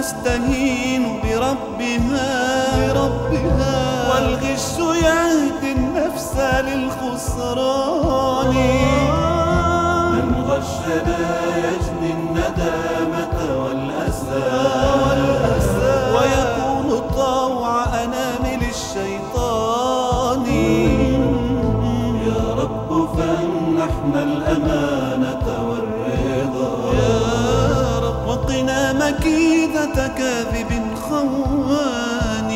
تستهين بربها بربها والغش يهدي النفس للخسران من غشنا يجني الندامة والأسى ويكون طوع أنامل الشيطان يا رب فامنحنا الأمانة والرضا يا رب وقنا مكيدة كاذب خوان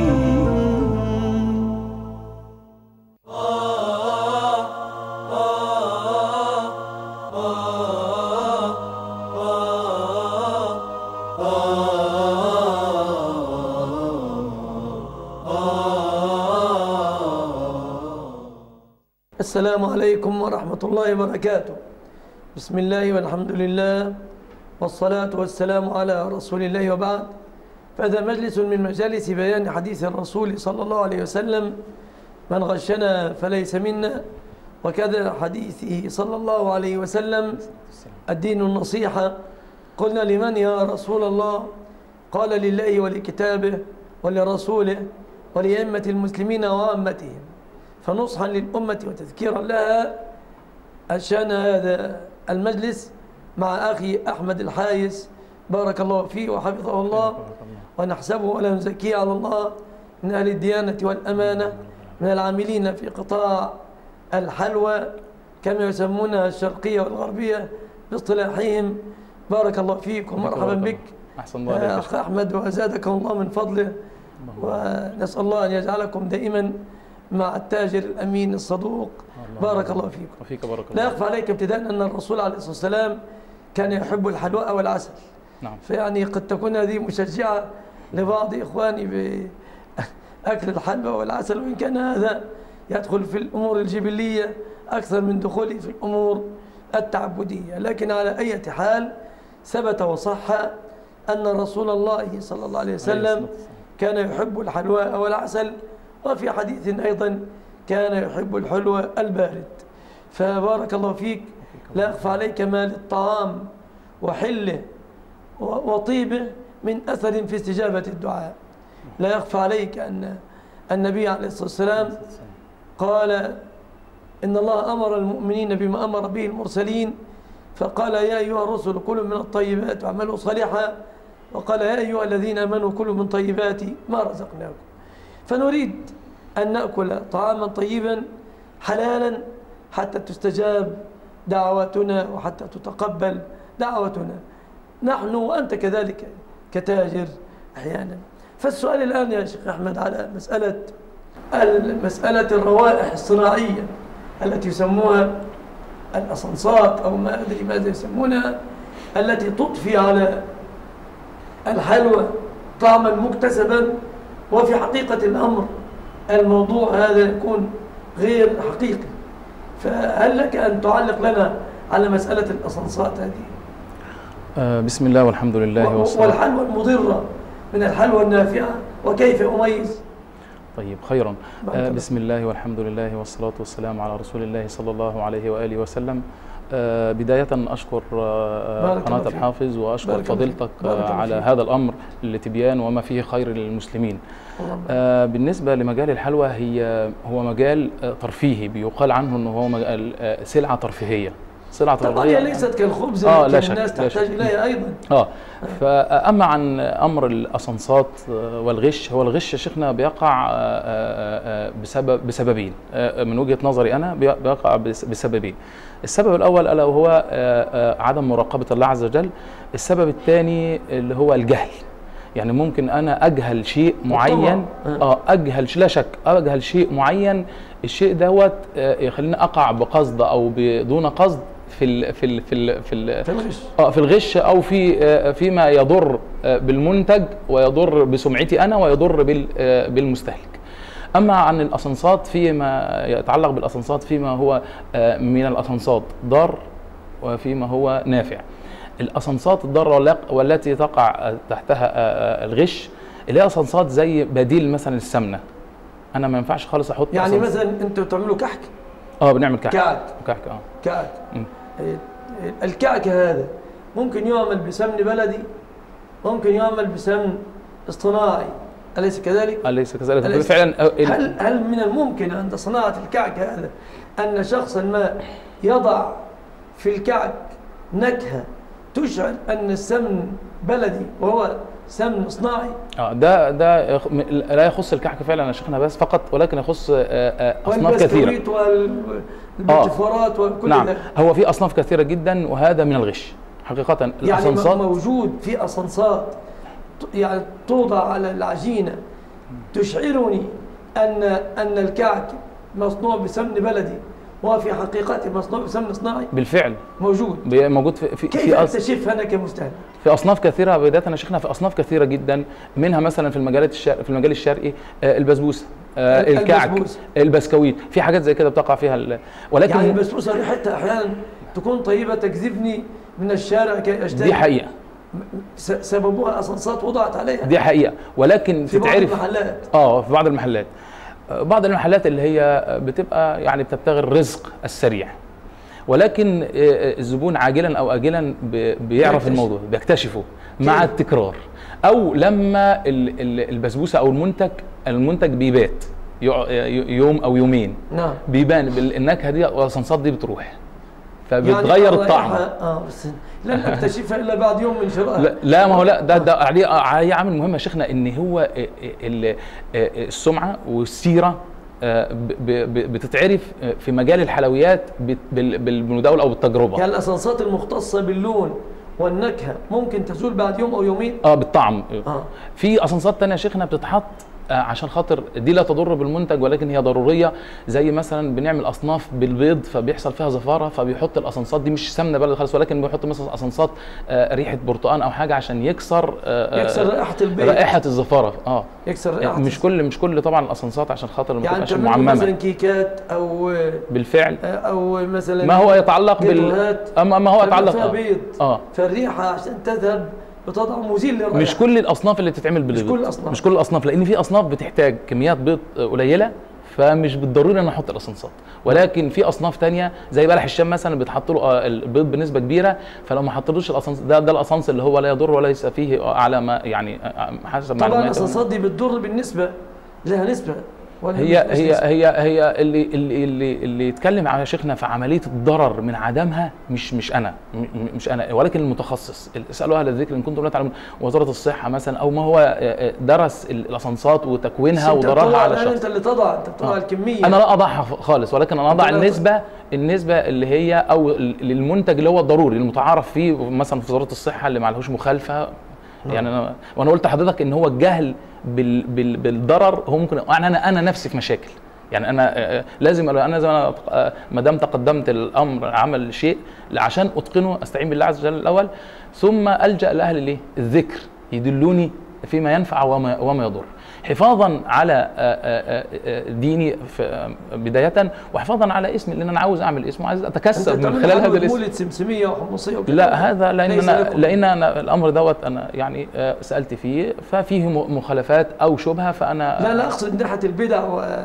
السلام عليكم ورحمة الله وبركاته بسم الله والحمد لله والصلاة والسلام على رسول الله وبعد فهذا مجلس من مجالس بيان حديث الرسول صلى الله عليه وسلم من غشنا فليس منا وكذا حديثه صلى الله عليه وسلم الدين النصيحة قلنا لمن يا رسول الله قال لله ولكتابه ولرسوله ولأئمة المسلمين وعامتهم فنصحا للأمة وتذكيرا لها أشان هذا المجلس مع أخي أحمد الحايس بارك الله فيه وحفظه الله ونحسبه ولا نزكيه على الله من أهل الديانة والأمانة من العاملين في قطاع الحلوى كما يسمونها الشرقية والغربية باصطلاحهم بارك الله فيك ومرحبا بك أحسن الله يا عليك أخ أحمد وزادكم الله من فضله ونسأل الله أن يجعلكم دائما مع التاجر الأمين الصدوق بارك الله فيكم وفيك بارك لا الله يخفى عليك ابتداء أن الرسول عليه الصلاة والسلام كان يحب الحلواء والعسل نعم فيعني قد تكون هذه مشجعة لبعض إخواني بأكل الحلوى والعسل وإن كان هذا يدخل في الأمور الجبلية أكثر من دخوله في الأمور التعبدية لكن على أي حال ثبت وصح أن رسول الله صلى الله عليه وسلم كان يحب الحلواء والعسل وفي حديث أيضا كان يحب الحلوى البارد فبارك الله فيك لا يخفى عليك ما للطعام وحله و- وطيبه من أثر في استجابة الدعاء لا يخفى عليك أن النبي عليه الصلاة والسلام قال إن الله أمر المؤمنين بما أمر به المرسلين فقال يا أيها الرسل كلوا من الطيبات واعملوا صالحا وقال يا أيها الذين آمنوا كلوا من طيبات ما رزقناكم فنريد أن نأكل طعاما طيبا حلالا حتى تستجاب دعواتنا وحتى تتقبل دعوتنا نحن وأنت كذلك كتاجر أحيانا فالسؤال الآن يا شيخ أحمد على مسألة مسألة الروائح الصناعية التي يسموها الأسانسات أو ما أدري ماذا يسمونها التي تضفي على الحلوى طعما مكتسبا وفي حقيقة الأمر الموضوع هذا يكون غير حقيقي فهل لك أن تعلق لنا على مسألة الأسانسات هذه آه بسم الله والحمد لله و- والصلاة والحلوى المضرة من الحلوى النافعة وكيف أميز طيب خيرا بارك آه الله. بسم الله والحمد لله والصلاة والسلام على رسول الله صلى الله عليه وآله وسلم آه بداية أشكر آه بارك قناة الله فيك. الحافظ وأشكر بارك الله فيك. فضيلتك بارك آه الله على فيك. هذا الأمر لتبيان وما فيه خير للمسلمين اللهم آه بالنسبة لمجال الحلوى هي هو مجال آه ترفيهي بيقال عنه أنه هو مجال آه سلعة ترفيهية سلعة طبعا ترفيهية هي ليست كالخبز آه، التي لا شك، الناس لا تحتاج شك. إليها أيضا اه فاما عن امر الاسانسات آه، والغش هو الغش يا شيخنا بيقع آه، آه، آه، بسبب بسببين آه، من وجهه نظري انا بي- بيقع بس- بسببين السبب الاول الا وهو آه، آه، عدم مراقبه الله عز وجل السبب الثاني اللي هو الجهل يعني ممكن انا اجهل شيء معين آه. اه اجهل لا شك اجهل شيء معين الشيء دوت آه، يخليني اقع بقصد او بدون قصد في ال في ال في ال في ال في الغش اه في الغش او في آه، فيما يضر آه، بالمنتج ويضر بسمعتي انا ويضر بال- آه، بالمستهلك اما عن الاسانسات فيما يتعلق بالاسانسات فيما هو آه، من الاسانسات ضار وفيما هو نافع الاسانسات الضاره واللا- والتي تقع آه، تحتها آه، آه، الغش اللي هي اسانسات زي بديل مثلا السمنه انا ما ينفعش خالص احط يعني أسانس- مثلا أنتوا تعملوا كحك اه بنعمل كعك كعك كعك اه كعك مم. إيه، الكعك هذا ممكن يعمل بسمن بلدي ممكن يعمل بسمن اصطناعي أليس كذلك؟ اليس كذلك أليس- فعلا آه، ال- هل هل من الممكن عند صناعة الكعك هذا أن شخصا ما يضع في الكعك نكهة تشعر أن السمن بلدي وهو سمن صناعي اه ده ده يخ- م- لا يخص الكحك فعلا يا شيخنا بس فقط ولكن يخص آه، آه، اصناف كثيره والبسكويت والبتفورات وكل نعم ذلك هو في اصناف كثيره جدا وهذا من الغش حقيقه يعني الاسانسات موجود في أسانسات ت- يعني توضع على العجينة تشعرني أن أن الكعك مصنوع بسمن بلدي وفي حقيقته مصنوع بسمن صناعي بالفعل موجود بي- موجود في في كيف في, أص... اكتشفها انا كمستهلك؟ في اصناف كثيره بدايه يا شيخنا في اصناف كثيره جدا منها مثلا في المجالات الشرق في المجال الشرقي آه، البسبوسه آه، ال- الكعك البسبوسة. البسكويت في حاجات زي كده بتقع فيها ال... ولكن يعني البسبوسه ريحتها احيانا تكون طيبه تجذبني من الشارع كي اشتري دي حقيقه س- سببوها اسانسات وضعت عليها دي حقيقه ولكن في بعض تتعرف المحلات اه في بعض المحلات آه، بعض المحلات اللي هي بتبقى يعني بتبتغي الرزق السريع ولكن آه، آه، الزبون عاجلا او اجلا ب- بيعرف بيكتشف. الموضوع بيكتشفه مع كيف؟ التكرار او لما ال- ال- البسبوسه او المنتج المنتج بيبات يع- ي- يوم او يومين نعم بيبان بال- النكهه دي والصنصات دي بتروح فبتغير الطعم الرائحة- اه بس لن اكتشفها الا بعد يوم من شرائها لا, لا ما هو لا ده ده عليه عليه عامل مهم يا شيخنا ان هو ال- السمعه والسيره آه، ب- ب- بتتعرف في مجال الحلويات بت- بال- بالمداوله او بالتجربه يعني الاسانسات المختصه باللون والنكهه ممكن تزول بعد يوم او يومين اه بالطعم اه في اسانسات تانية يا شيخنا بتتحط آه، عشان خاطر دي لا تضر بالمنتج ولكن هي ضروريه زي مثلا بنعمل اصناف بالبيض فبيحصل فيها زفاره فبيحط الاسانسات دي مش سمنه بلد خالص ولكن بيحط مثلا اسانسات آه، ريحه برتقان او حاجه عشان يكسر آه، آه، يكسر رائحه البيت رائحه الزفاره اه يكسر يعني رائحه مش كل مش كل طبعا الاسانسات عشان خاطر ما يعني تبقاش تعملوا مثلا معممه كيكات او بالفعل او مثلا ما هو يتعلق بال جاتوهات اما ما هو تعمل يتعلق فيها آه. بيض اه فالريحه عشان تذهب بتضع مزيل للرائحه مش كل الاصناف اللي بتتعمل بالبيض كل الأصناف. مش كل الاصناف لان في اصناف بتحتاج كميات بيض قليله فمش بالضروري ان احط الاسانسات ولكن في اصناف تانية زي بلح الشام مثلا بتحط له آه، البيض بنسبه كبيره فلو ما حطيتوش الاسانس ده ده الاسانس اللي هو لا يضر وليس فيه اعلى ما يعني آه، حسب طبعا معلوماتي الاسانسات دي بتضر بالنسبه لها نسبه ولا هي مش- مش هي نسبة؟ هي هي اللي اللي اللي, اللي يتكلم على شيخنا في عمليه الضرر من عدمها مش مش انا م- م- مش انا ولكن المتخصص اسالوا اهل الذكر ان كنتم لا تعلمون وزاره الصحه مثلا او ما هو آه، آه، درس ال- الاسانسات وتكوينها أنت وضررها بتضع على الآن الشخص انت اللي تضع انت بتضع آه. الكميه انا لا اضعها ف- خالص ولكن انا اضع أنت لا- النسبه النسبه اللي هي او ال- للمنتج اللي هو الضروري المتعارف فيه مثلا في وزاره الصحه اللي ما عليهوش مخالفه يعني انا وانا قلت لحضرتك ان هو الجهل بال بال بالضرر هو ممكن يعني انا انا نفسي في مشاكل يعني انا آه، لازم أبقى- انا زي ما أنا آه، ما دام تقدمت الامر عمل شيء عشان اتقنه استعين بالله عز وجل الاول ثم الجا لاهل الايه الذكر يدلوني فيما ينفع وما وما يضر حفاظا على آه، آه، آه، ديني في- آه، بدايه وحفاظا على اسمي لان انا عاوز اعمل اسم وعايز انت اتكسب من بتعمل خلال هذا حلوى الاسم مولد سمسميه وحمصيه وكده لا هذا لان ليس انا لكم. لان أنا الامر دوت انا يعني آه، سالت فيه ففيه م- مخالفات او شبهه فانا لا لا اقصد من ناحيه البدع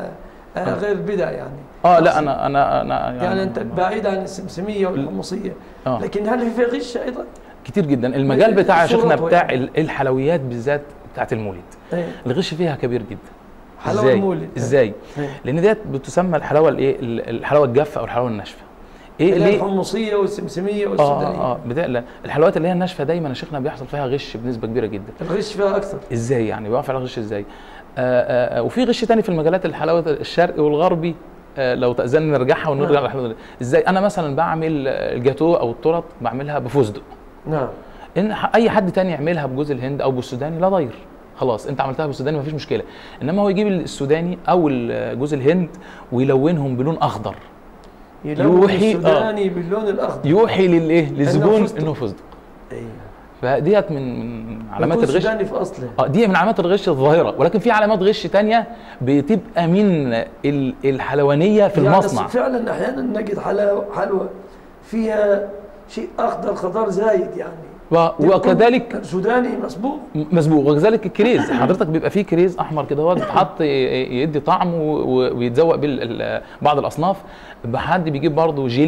وغير البدع يعني اه لا أقصد. انا انا انا يعني انت بعيد عن السمسميه والحمصيه آه. لكن هل في غش ايضا؟ كتير جدا المجال بتاع يا صورته شيخنا بتاع يعني. ال- الحلويات بالذات بتاعت المولد إيه. الغش فيها كبير جدا حلاوة ازاي المولد. ازاي إيه. لان ديت بتسمى الحلاوه الايه ال- الحلاوه الجافه او الحلاوه الناشفه ايه اللي هي ليه الحمصيه والسمسميه اه والسودانيه اه بتاع لا، الحلويات اللي هي الناشفه دايما يا شيخنا بيحصل فيها غش بنسبه كبيره جدا الغش فيها اكثر ازاي يعني بيقع على غش ازاي آه آه آه، وفي غش تاني في المجالات الحلاوه الشرقي والغربي آه لو تاذن نرجعها ونرجع نعم. للحلاوه دي. ازاي انا مثلا بعمل آه، الجاتو او التورت بعملها بفستق نعم ان ح- اي حد تاني يعملها بجوز الهند او بالسوداني لا ضير خلاص انت عملتها بالسوداني مفيش مشكله انما هو يجيب السوداني او ال- جوز الهند ويلونهم بلون اخضر يلون يوحي- السوداني باللون الاخضر يوحي للايه للزبون فستق. انه فستق ايوه فديت من من علامات يكون الغش سوداني في اصله اه دي من علامات الغش الظاهره ولكن في علامات غش تانية بتبقى من ال- الحلوانيه في يعني المصنع فعلا احيانا نجد حلاوه حلوى فيها شيء اخضر خضار زايد يعني و- وكذلك سوداني مسبوق مسبوق وكذلك الكريز حضرتك بيبقى فيه كريز احمر كده هو بيتحط ي- ي- يدي طعم و- و- ويتذوق بيه ال- ال- بعض الاصناف حد بيجيب برضه جيلي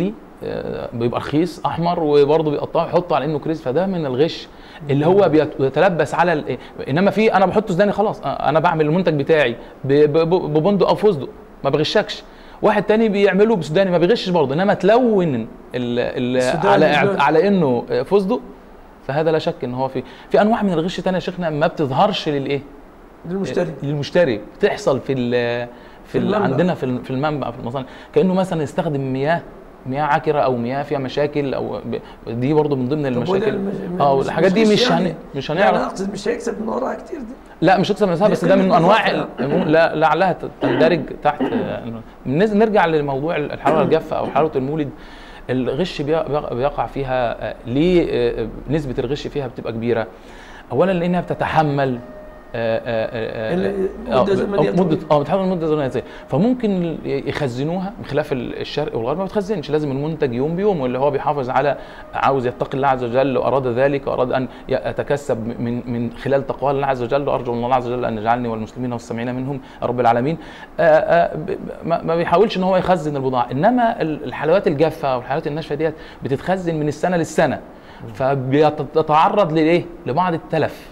آه، بيبقى رخيص احمر وبرضه بيقطعه يحطه على انه كريز فده من الغش اللي هو بيت- بيتلبس على ال- انما في انا بحطه سوداني خلاص آه، انا بعمل المنتج بتاعي ب- ب- ب- ببندق او فستق ما بغشكش واحد تاني بيعمله بسوداني ما بيغشش برضه انما تلون ال ال السوداني على باللون. على انه فستق فهذا لا شك ان هو في في انواع من الغش تانية يا شيخنا ما بتظهرش للايه للمشتري للمشتري بتحصل في ال في ال المنبع. عندنا في ال- في المنبع في المصانع كانه مثلا يستخدم مياه مياه عكره او مياه فيها مشاكل او ب- دي برضه من ضمن طب وده المشاكل المش- اه مش- الحاجات دي غش مش يعني. هن... مش لا انا هنعرف اقصد مش هيكسب من وراها كتير ده لا مش هكسب نفسها بس ده من انواع ال- لا لعلها تندرج تحت آه، بالنسبة- نرجع لموضوع الحلاوه الجافه او حلاوه المولد الغش بي- بي- بيقع فيها آه، ليه آه، نسبه الغش فيها بتبقى كبيره اولا لانها بتتحمل آه، آه، آه، ال- آه، مدة زمنية مده طويلة. اه بتحمل مده زمنيه طويلة. فممكن يخزنوها بخلاف ال- الشرق والغرب ما بتخزنش لازم المنتج يوم بيوم واللي هو بيحافظ على عاوز يتقي الله عز وجل واراد ذلك واراد ان يتكسب من من خلال تقوى الله عز وجل وارجو من الله عز وجل ان يجعلني والمسلمين والسامعين منهم يا رب العالمين آه، آه، ب- ما ما بيحاولش ان هو يخزن البضاعه انما ال- الحلويات الجافه والحلويات الناشفه ديت بتتخزن من السنه للسنه فبتتعرض لايه لبعض التلف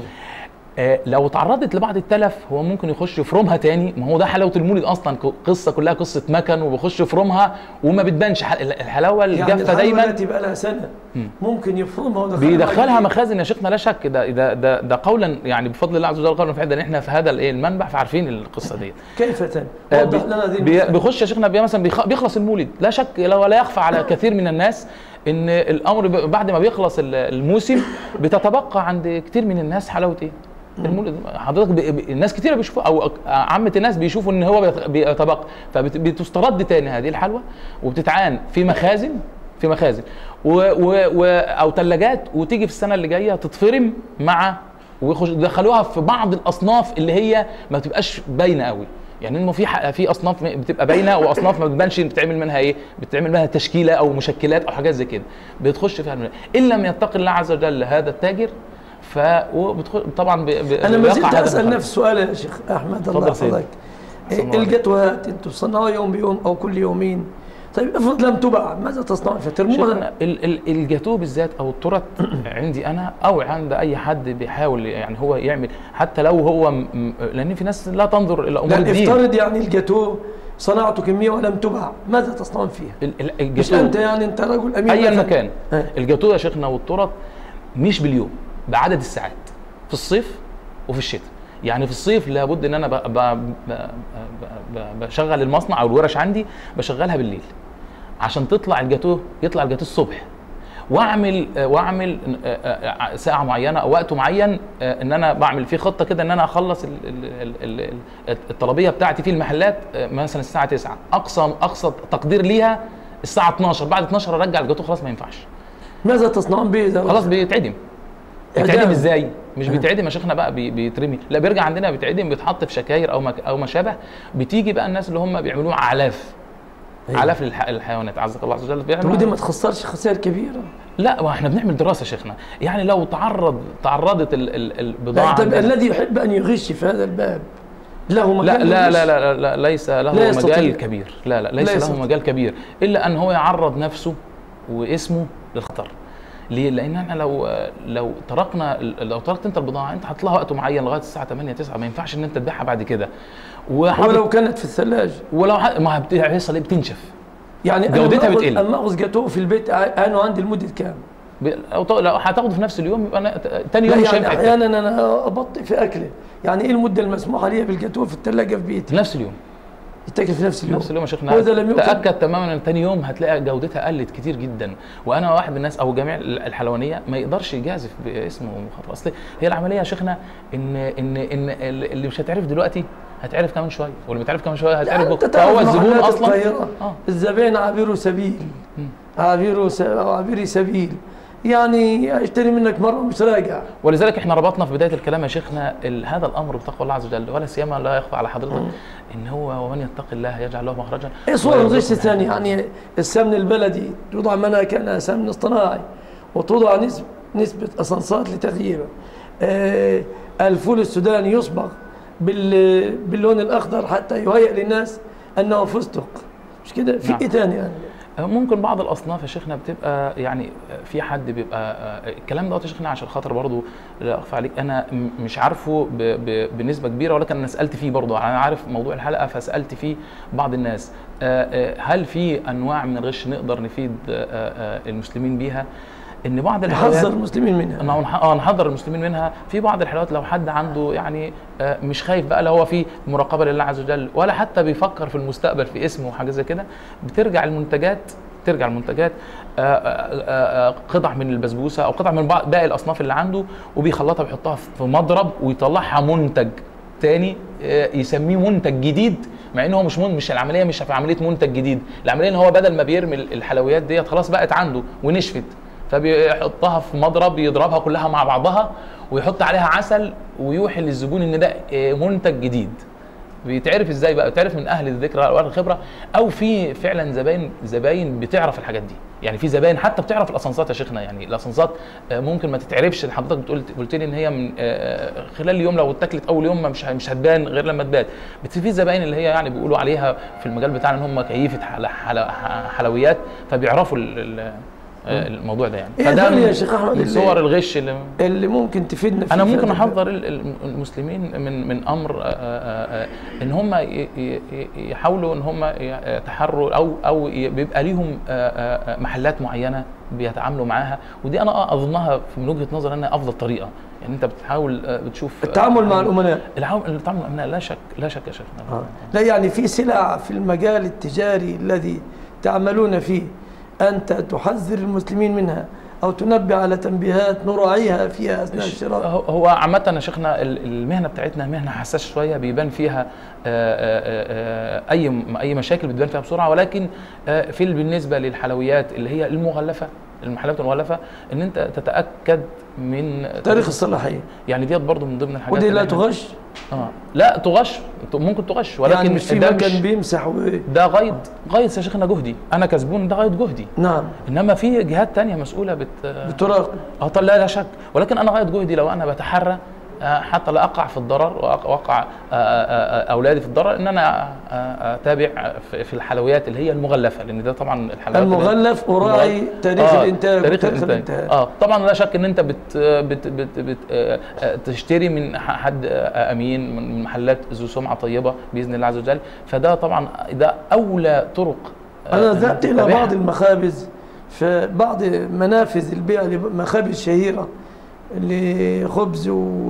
آه، لو تعرضت لبعض التلف هو ممكن يخش يفرمها تاني ما هو ده حلاوه المولد اصلا ق- قصه كلها قصه مكن وبيخش يفرمها وما بتبانش ح- الحلاوه يعني الجافه الحلوى دايما التي بقى لها سنه ممكن يفرمها ويدخلها بيدخلها معاه. مخازن يا شيخنا لا شك ده ده ده, ده قولا يعني بفضل الله عز وجل قولا فعلا احنا في هذا الايه المنبع فعارفين القصه ديت كيف تم؟ آه، وضح بي- لنا هذه بي- المسألة. بيخش يا شيخنا بي- مثلا بيخ- بيخلص المولد لا شك لا ولا يخفى على كثير من الناس ان الامر ب- بعد ما بيخلص ال- الموسم بتتبقى عند كثير من الناس حلاوه ايه؟ المولد حضرتك ب... ب... الناس كتير بيشوفوا او عامه الناس بيشوفوا ان هو بيت- بيتبقى فبتسترد تاني هذه الحلوى وبتتعان في مخازن في مخازن و... و... و... او ثلاجات وتيجي في السنه اللي جايه تتفرم مع ويخش يدخلوها في بعض الاصناف اللي هي ما بتبقاش باينه قوي يعني انه في ح- في اصناف بتبقى باينه واصناف ما بتبانش بتعمل منها ايه بتعمل منها تشكيله او مشكلات او حاجات زي كده بتخش فيها المنها. ان لم يتقي الله عز وجل هذا التاجر ف وبتخل... طبعا ب... ب... انا ما بيقع زلت هذا اسال الخلل. نفس السؤال يا شيخ احمد تفضل الله سيدي. يحفظك صلى الله إيه عليه القطوات انتم تصنعوها يوم بيوم او كل يومين طيب افرض لم تباع ماذا تصنعون فترموها شيخنا ال- ال- الجاتوه بالذات او التورت عندي انا او عند اي حد بيحاول يعني هو يعمل حتى لو هو م- م- لان في ناس لا تنظر الى امور لا الدين افترض يعني الجاتوه صنعته كميه ولم تباع ماذا تصنعون فيها؟ ال- ال- مش الجاتوه انت يعني انت رجل امين ايا مثلاً. مكان آه. الجاتوه يا شيخنا والتورت مش باليوم بعدد الساعات في الصيف وفي الشتاء يعني في الصيف لابد ان انا ب- ب- ب- ب- بشغل المصنع او الورش عندي بشغلها بالليل عشان تطلع الجاتوه يطلع الجاتوه الصبح واعمل آه، واعمل آه، آه، ساعه معينه او وقت معين آه، ان انا بعمل فيه خطه كده ان انا اخلص ال- ال- ال- ال- الطلبيه بتاعتي في المحلات آه، مثلا الساعه 9 اقصى اقصى تقدير ليها الساعه 12 بعد 12 ارجع الجاتوه خلاص ما ينفعش ماذا تصنعون به إذا خلاص بيتعدم إعدام. بيتعدم ازاي مش بيتعدم يا شيخنا بقى بي- بيترمي لا بيرجع عندنا بيتعدم بيتحط في شكاير او مك او ما شابه بتيجي بقى الناس اللي هم بيعملوه اعلاف أيوة. الاف للح- للحيوانات عزك الله عز وجل طب ودي ما بيعمل تخسرش خسائر كبيره لا واحنا بنعمل دراسه يا شيخنا يعني لو تعرض تعرضت ال- ال- لا البضاعه طب عندنا- الذي يحب ان يغش في هذا الباب له لا مكان لا للغش؟ لا لا, لا, لا ليس له لا يستطيع. مجال كبير لا لا ليس لا له يستطيع. مجال كبير الا ان هو يعرض نفسه واسمه للخطر ليه؟ لان احنا لو لو تركنا لو تركت انت البضاعه انت حاطط لها وقت معين لغايه الساعه 8 9 ما ينفعش ان انت تبيعها بعد كده وحاطط ولو كانت في الثلاجه ولو ح- ما بت- هيحصل ايه بتنشف يعني أنا جودتها لما أخذ- بتقل. اما اخذ جاتوه في البيت انا عندي لمده كام؟ ب- لو ط- لو هتاخده في نفس اليوم يبقى أنا ت- تاني لا يوم مش يعني هينفع يتاكل. احيانا انا ابطئ في اكله يعني ايه المده المسموحه لي بالجاتوه في الثلاجه في بيتي؟ في نفس اليوم يتاكل في نفس اليوم نفس اليوم يا شيخنا وإذا لم يؤكل تاكد تماما ان تاني يوم هتلاقي جودتها قلت كتير جدا وانا واحد من الناس او جميع الحلوانيه ما يقدرش يجازف باسمه مخاطره اصل هي العمليه يا شيخنا ان ان ان اللي مش هتعرف دلوقتي هتعرف كمان شويه واللي بيتعرف كمان شويه هتعرف يعني بكره انت تعرف فهو الزبون محلات اصلا القاهرة اه الزبائن عابروا سبيل عابروا س... أو عابري سبيل يعني اشتري منك مره مش راجع ولذلك احنا ربطنا في بدايه الكلام يا شيخنا ال- هذا الامر بتقوى الله عز وجل ولا سيما لا يخفى على حضرتك ان هو ومن يتق الله يجعل له مخرجا ايه صور ويرزقه الغش من الثاني يعني السمن البلدي توضع منها كانها سمن اصطناعي وتوضع نسبة نسبة اسانسات لتغييره آه الفول السوداني يصبغ بال... باللون الاخضر حتى يهيئ للناس انه فستق مش كده في نعم. ايه ثاني يعني ممكن بعض الاصناف يا شيخنا بتبقى يعني في حد بيبقى الكلام دوت يا شيخنا عشان خاطر برضه لا اخفى عليك انا م- مش عارفه ب- ب- بنسبه كبيره ولكن انا سالت فيه برضه انا عارف موضوع الحلقه فسالت فيه بعض الناس آه، آه، هل في انواع من الغش نقدر نفيد آه، آه، المسلمين بيها ان بعض الحلقات نحذر المسلمين منها انه نح- اه نحذر المسلمين منها في بعض الحالات لو حد عنده يعني آه، مش خايف بقى لا هو في مراقبه لله عز وجل ولا حتى بيفكر في المستقبل في اسمه وحاجه زي كده بترجع المنتجات ترجع المنتجات آه، آه، آه، قطع من البسبوسه او قطع من بعض باقي الاصناف اللي عنده وبيخلطها بيحطها في مضرب ويطلعها منتج تاني آه، يسميه منتج جديد مع ان هو مش من مش العمليه مش في عمليه منتج جديد العمليه ان هو بدل ما بيرمي الحلويات ديت خلاص بقت عنده ونشفت فبيحطها في مضرب يضربها كلها مع بعضها ويحط عليها عسل ويوحي للزبون ان ده آه، منتج جديد بيتعرف ازاي بقى بيتعرف من اهل الذكر والخبره او في فعلا زباين زباين بتعرف الحاجات دي يعني في زباين حتى بتعرف الاسانسات يا شيخنا يعني الاسانسات آه، ممكن ما تتعرفش حضرتك بتقول قلت لي ان هي من آه، خلال اليوم لو اتاكلت اول يوم ما مش مش هتبان غير لما تبان بس في زباين اللي هي يعني بيقولوا عليها في المجال بتاعنا ان هم كيفه حل- حل- حلويات فبيعرفوا ال- ال- آه، الموضوع ده يعني إيه فده دول يا من- شيخ أحمد من اللي- صور الغش اللي اللي ممكن تفيدنا في انا في ممكن هذا الباب. احذر ال- ال- المسلمين من من امر آه، آه، آه، ان هم ي- ي- ي- يحاولوا ان هم يتحروا او او ي- بيبقى ليهم آه، آه، محلات معينه بيتعاملوا معاها ودي انا اظنها من وجهه نظري انها افضل طريقه يعني انت بتحاول آه، بتشوف التعامل مع الامناء العام- التعامل مع الأمناء لا شك لا شك يا شيخنا آه. لا يعني في سلع في المجال التجاري الذي تعملون فيه أنت تحذر المسلمين منها أو تنبه على تنبيهات نراعيها فيها أثناء الشراء هو- هو عامة يا شيخنا ال- المهنة بتاعتنا مهنة حساسة شوية بيبان فيها آه، آه، آه، أي أي مشاكل بتبان فيها بسرعة ولكن آه، في بالنسبة للحلويات اللي هي المغلفة المحلات المغلفة إن أنت تتأكد من تاريخ الصلاحية يعني ديت برضو من ضمن الحاجات ودي اللي لا إحنا- تغش آه لا تغش ممكن تغش ولكن يعني مش في ده مكان مش بيمسح و... ده غايد غايد يا شيخنا جهدي أنا كسبون ده غايد جهدي نعم إنما في جهات تانية مسؤولة بت بتراقب اه طل- لا لا شك ولكن انا غايه جهدي لو انا بتحرى آه، حتى لا اقع في الضرر وأق- واقع آه، آه، آه، اولادي في الضرر ان انا آه، آه، اتابع في في الحلويات اللي هي المغلفه لان ده طبعا الحلويات اللي- المغلف وراعي تاريخ آه، الإنتاج تاريخ وتاريخ الانتاج الانتهاء اه طبعا لا شك ان انت بت بت بت, بت آه، آه، تشتري من ح- حد آه، امين من محلات ذو سمعه طيبه باذن الله عز وجل فده طبعا ده اولى طرق آه، أنا إن ذهبت أنت إلى تتابعها. بعض المخابز في بعض منافذ البيع مخابز شهيرة لخبز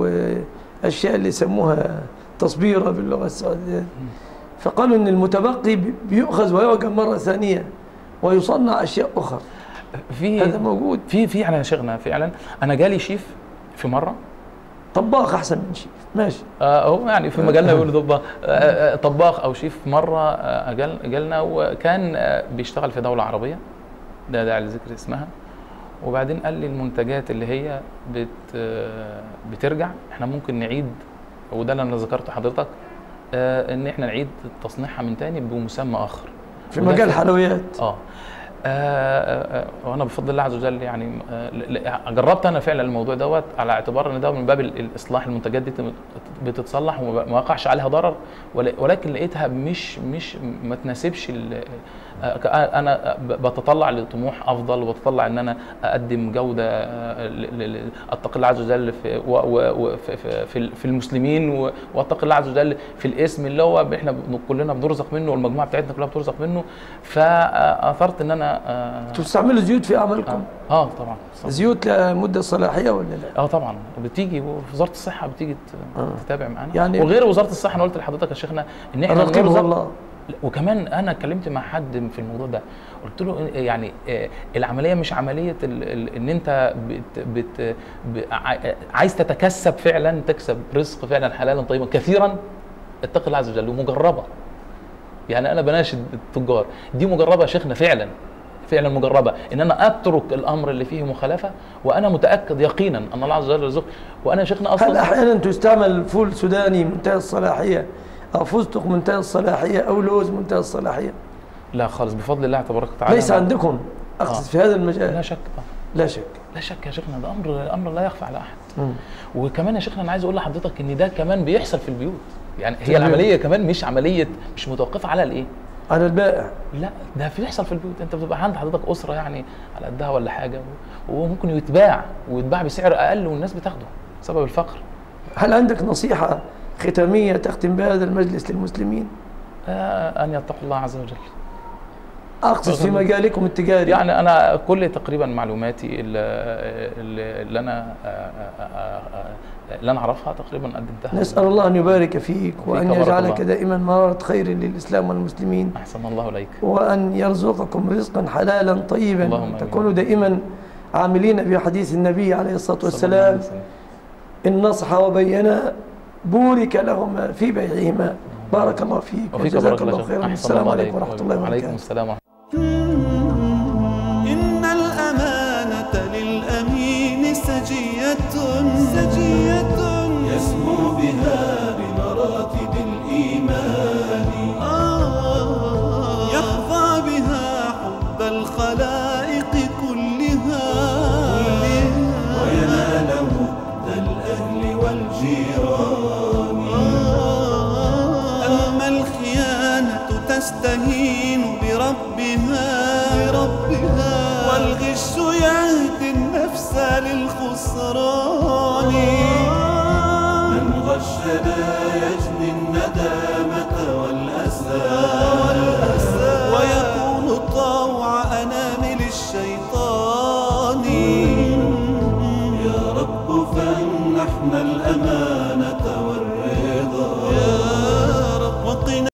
وأشياء اللي يسموها تصبيرة باللغة السعودية فقالوا إن المتبقي بي- بيؤخذ ويعجب مرة ثانية ويصنع أشياء أخرى في هذا موجود في في على شيخنا فعلا انا جالي شيف في مره طباخ أحسن من شيف ماشي آه، هو يعني في مجالنا بيقولوا طباخ آه، آه، طباخ او شيف مره آه، جال- جالنا وكان آه، بيشتغل في دوله عربيه ده داعي لذكر اسمها وبعدين قال لي المنتجات اللي هي بت آه، بترجع احنا ممكن نعيد وده اللي انا ذكرته حضرتك آه، ان احنا نعيد تصنيعها من تاني بمسمى اخر في وده مجال في- حلويات اه آه، آه، آه، وانا بفضل الله عز وجل يعني آه، ل- ل- جربت انا فعلا الموضوع دوت على اعتبار ان ده من باب ال- الاصلاح المنتجات دي تم- بتتصلح وما ما وقعش عليها ضرر ول- ولكن لقيتها مش مش ما تناسبش ال- آه، ك- انا ب- بتطلع لطموح افضل وبتطلع ان انا اقدم جوده آه، ل- ل- ل- اتقي الله عز وجل في و- و- و- في- في- في في المسلمين و- واتقي الله عز وجل في الاسم اللي هو احنا بن- كلنا بنرزق منه والمجموعه بتاعتنا كلها بترزق منه فاثرت ان انا اه, تستعملوا زيوت في أعمالكم آه طبعا زيوت لها مدة صلاحية ولا لا؟ اه طبعا بتيجي وزاره الصحه بتيجي ت- آه. تتابع معانا يعني- وغير وزاره الصحه انا قلت لحضرتك يا شيخنا ان احنا الرقيب هو نرزق- الله لا، وكمان انا اتكلمت مع حد في الموضوع ده قلت له إن- يعني آه، العمليه مش عمليه ال- ال- ان انت بت بت ب- ع- عايز تتكسب فعلا تكسب رزق فعلا حلالا طيبا كثيرا اتق الله عز وجل ومجربه يعني انا بناشد التجار دي مجربه يا شيخنا فعلا فعلا مجربه ان انا اترك الامر اللي فيه مخالفه وانا متاكد يقينا ان الله عز وجل يرزق وانا يا شيخنا هل اصلا أحيانا تستعمل فول سوداني منتهى الصلاحية أو فستق منتهى الصلاحية أو لوز منتهى الصلاحية لا خالص بفضل الله تبارك وتعالى ليس أنا- عندكم أقصد في هذا لا المجال شك آه. لا شك لا شك يا شيخنا ده امر امر لا يخفى على احد مم. وكمان يا شيخنا انا عايز اقول لحضرتك ان ده كمان بيحصل في البيوت يعني هي البيوت. العمليه كمان مش عمليه مش متوقفه على الايه على البائع لا ده بيحصل في البيوت انت بتبقى عند حضرتك اسره يعني على قدها ولا حاجه وممكن يتباع ويتباع بسعر اقل والناس بتاخده بسبب الفقر هل عندك نصيحة ختامية تختم بهذا المجلس للمسلمين آه ان يتقوا الله عز وجل أقصد في مجالكم التجاري يعني انا كل تقريبا معلوماتي اللي, اللي اللي انا آه، آه، آه، آه، اللي انا اعرفها تقريبا قدمتها نسأل الله أن يبارك فيك وأن بارك يجعلك الله. دائما مرارة خير للإسلام والمسلمين احسن الله اليك وأن يرزقكم رزقا حلالا طيبا اللهم آمين. تكونوا دائما عاملين بحديث النبي عليه الصلاة صلى الله عليه والسلام وسلم. إن نصح وبينا بورك لهما في بيعهما بارك الله فيك وفيك وجزاك بارك الله الله خيرا احسن السلام الله عليكم عليك ورحمة الله وعليكم وبركاته السلام ورحمه إن الأمانة للأمين سجية سجية يسمو بها بمراتب الإيمان يحظى بها حب الخلائق كلها وينال ود الأهل والجيران أما الخيانة تستهين بربها بربها والغش يهدي النفس للخسران من غشنا يجني